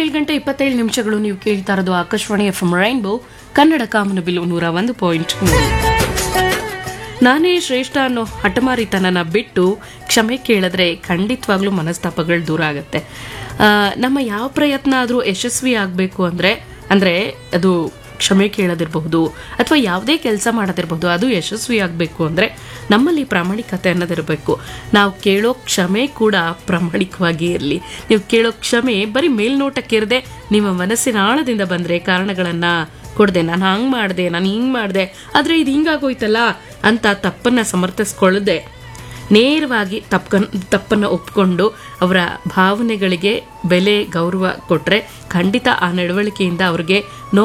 ಏಳು ಗಂಟೆ ಇಪ್ಪತ್ತೇಳು ನಿಮಿಷಗಳು ನೀವು ಕೇಳ್ತಾ ಇರೋದು Akashvani F M rainbow Kannada ಕಾಮನಬಿಲ್ಲು ನೂರ ಒಂದು ಪಾಯಿಂಟ್ ಮೂರು ನಾನೇ ಶ್ರೇಷ್ಠ ಅನ್ನೋ ಹಠಮಾರಿತನನ ಬಿಟ್ಟು ಕ್ಷಮೆ ಕೇಳಿದ್ರೆ ಖಂಡಿತವಾಗ್ಲೂ ಮನಸ್ತಾಪಗಳು ದೂರ ಆಗುತ್ತೆ ಆ, ನಮ್ಮ ಯಾವ ಪ್ರಯತ್ನ ಆದರೂ ಯಶಸ್ವಿ ಆಗಬೇಕು ಅಂದರೆ ಅಂದರೆ ಅದು ಕ್ಷಮೆ ಕೇಳೋದಿರಬಹುದು ಅಥವಾ ಯಾವುದೇ ಕೆಲಸ ಮಾಡೋದಿರಬಹುದು ಅದು ಯಶಸ್ವಿ ಆಗಬೇಕು ಅಂದರೆ ನಮ್ಮಲ್ಲಿ ಪ್ರಾಮಾಣಿಕತೆ ಅನ್ನೋದಿರಬೇಕು ನಾವು ಕೇಳೋ ಕ್ಷಮೆ ಕೂಡ ಪ್ರಾಮಾಣಿಕವಾಗಿ ಇರಲಿ ನೀವು ಕೇಳೋ ಕ್ಷಮೆ ಬರೀ ಮೇಲ್ನೋಟಕ್ಕಿರದೆ ನಿಮ್ಮ ಮನಸ್ಸಿನ ಆಳದಿಂದ ಬಂದರೆ ಕಾರಣಗಳನ್ನು ಕೊಡದೆ ನಾನು ಹಂಗೆ ಮಾಡಿದೆ ನಾನು ಹಿಂಗೆ ಮಾಡಿದೆ ಆದರೆ ಇದು ಹಿಂಗಾಗೋಯ್ತಲ್ಲ ಅಂತ ತಪ್ಪನ್ನು ಸಮರ್ಥಿಸ್ಕೊಳ್ಳದೆ ನೇರವಾಗಿ ತಪ್ಪನ್ ತಪ್ಪನ್ನು ಒಪ್ಕೊಂಡು ಅವರ ಭಾವನೆಗಳಿಗೆ ಬೆಲೆ ಗೌರವ ಕೊಟ್ಟರೆ ಖಂಡಿತ ಆ ನಡವಳಿಕೆಯಿಂದ ಅವ್ರಿಗೆ